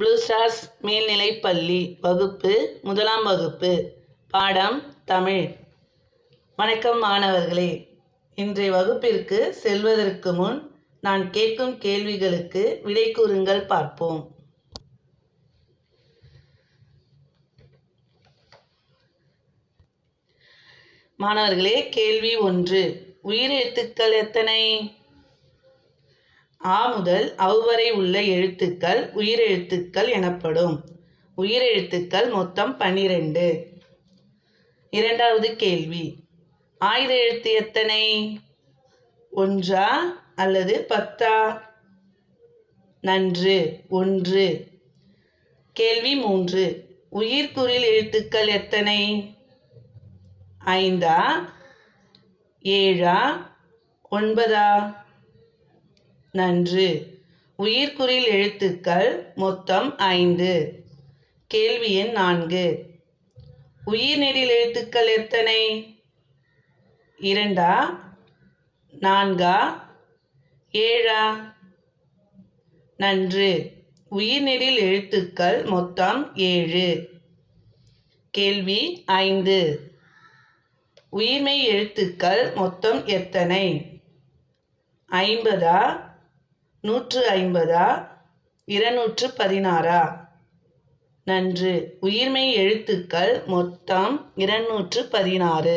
blue stars மேல்நிலைப் பள்ளி வகுப்பு முதலாம் வகுப்பு பாடம் தமிழ் வணக்கம் மாணவர்களே இன்றைய வகுப்பிற்கு செல்வதற்கு முன் நான் கேட்கும் கேள்விகளுக்கு விடை கூறுங்கள் பார்ப்போம் மாணவர்களே கேள்வி ஒன்று உயிரெழுத்துக்கள் எத்தனை ஆ முதல் அவ்வரை உள்ள எழுத்துக்கள் உயிரெழுத்துக்கள் எனப்படும் உயிரெழுத்துக்கள் மொத்தம் பன்னிரண்டு இரண்டாவது கேள்வி ஆயுத எழுத்து எத்தனை ஒன்றா அல்லது பத்தா நன்று ஒன்று கேள்வி மூன்று உயிர்க்குறில் எழுத்துக்கள் எத்தனை ஐந்தா ஏழா ஒன்பதா நன்று உயிர்க்குறில் எழுத்துக்கள் மொத்தம் ஐந்து கேள்வி எண் நான்கு உயிர்நெடில் எழுத்துக்கள் எத்தனை இரண்டா நான்கா ஏழா நன்று உயிர்நெடில் எழுத்துக்கள் மொத்தம் ஏழு கேள்வி ஐந்து உயிர்மெய் எழுத்துக்கள் மொத்தம் எத்தனை ஐம்பதா நூற்று ஐம்பதா இருநூற்று பதினாறா நன்று உயிர்மெய் எழுத்துக்கள் மொத்தம் இருநூற்று பதினாறு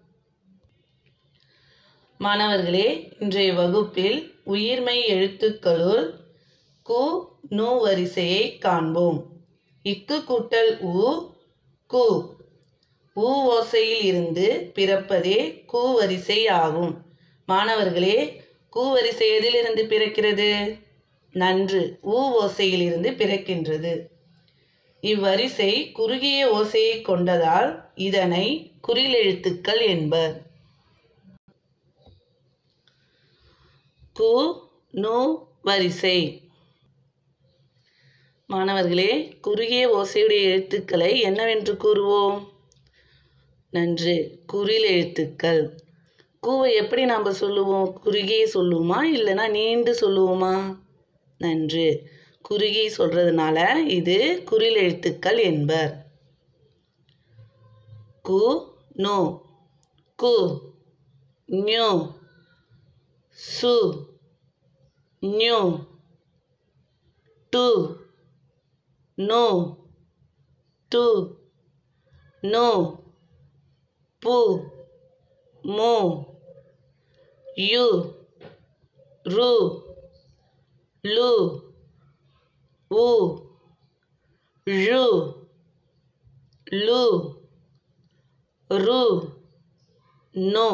மாணவர்களே இன்றைய வகுப்பில் உயிர்மெய் எழுத்துக்களுள் கு நு வரிசையை காண்போம் இக்கு கூட்டல் உ கு உ ஓசையில் இருந்து பிறப்பதே கு வரிசை ஆகும் மாணவர்களே கு வரிசை எதிலிருந்து பிறக்கிறது நன்று உ ஓசையில் இருந்து பிறக்கின்றது இவ்வரிசை குறுகிய ஓசையை கொண்டதால் இதனை குறிலெழுத்துக்கள் என்பர் கு நு வரிசை மாணவர்களே குறுகிய ஓசையுடைய எழுத்துக்களை என்னவென்று கூறுவோம் நன்று குறில் எழுத்துக்கள் கூவை எப்படி நாம் சொல்லுவோம் குறுகிய சொல்லுவோமா இல்லைன்னா நீண்டு சொல்லுவோமா நன்று குறுகி சொல்றதுனால இது குறில் எழுத்துக்கள் என்பர் கு நோ கு ஞு சு ஞு டு நோ டு நோ பு மு யு ரு lu u ழு லு ரு நோ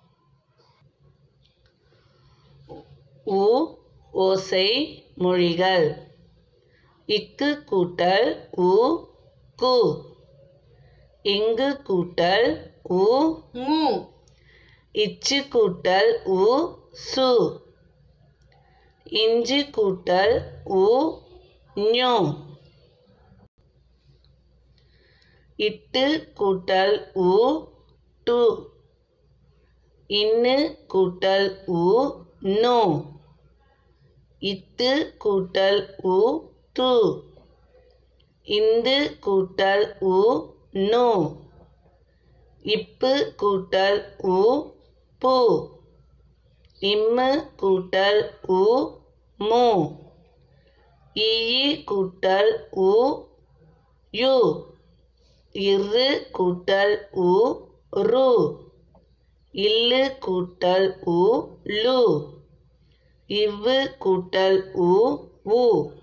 உ ஓசை மொழிகள் இக்கு கூட்டல் உ கு இங்கு கூட்டல் உ மு இச்சு கூட்டல் உ சு இஞ்சி கூட்டல் உ ஞு இட்டு கூட்டல் உ டு இன்னு கூட்டல் உ நு இத்து கூட்டல் உ து இந்து கூட்டல் உ நு இப்பு கூட்டல் உ பு இம்மு கூட்டல் உ மு இயி கூட்டல் உ யு இரு கூட்டல் உ ரு இல்லு கூட்டல் உ லு இவ்வு கூட்டல் உ உ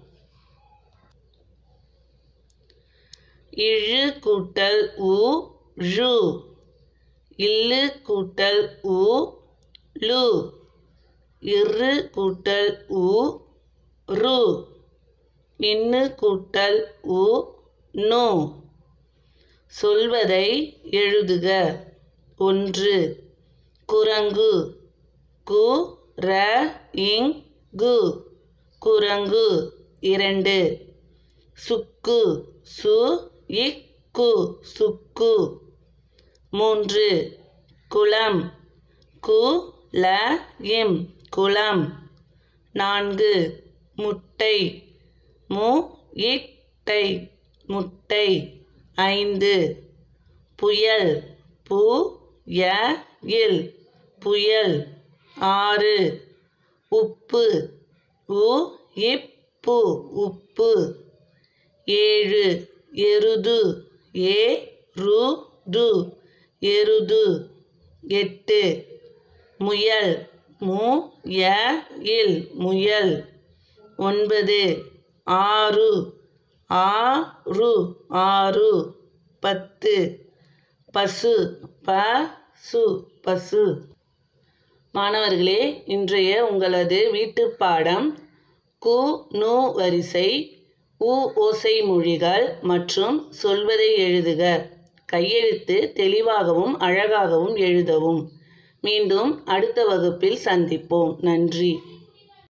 இழு கூட்டல் உ ழு இல்லு கூட்டல் உ லு இரு கூட்டல் உ ரு இன்னு கூட்டல் உ நு சொல்வதை எழுதுக ஒன்று குரங்கு கு ர இங் கு குரங்கு இரண்டு சுக்கு சு இக்கு சுக்கு மூன்று குளம் கு ல இம் குளம் நான்கு முட்டை மு இட்டை முட்டை ஐந்து புயல் பு ய இல் புயல் ஆறு உப்பு உ இப்பு உப்பு ஏழு எருது ஏ ரு து எருது எட்டு முயல் மு ய இல் முயல் ஒன்பது ஆறு ஆறு ஆறு பத்து பசு ப சு பசு மாணவர்களே இன்றைய உங்களது வீட்டுப் பாடம் கு நு வரிசை உ ஓசை மொழிகள் மற்றும் சொல்வதை எழுதுக கையெழுத்து தெளிவாகவும் அழகாகவும் எழுதவும் மீண்டும் அடுத்த வகுப்பில் சந்திப்போம் நன்றி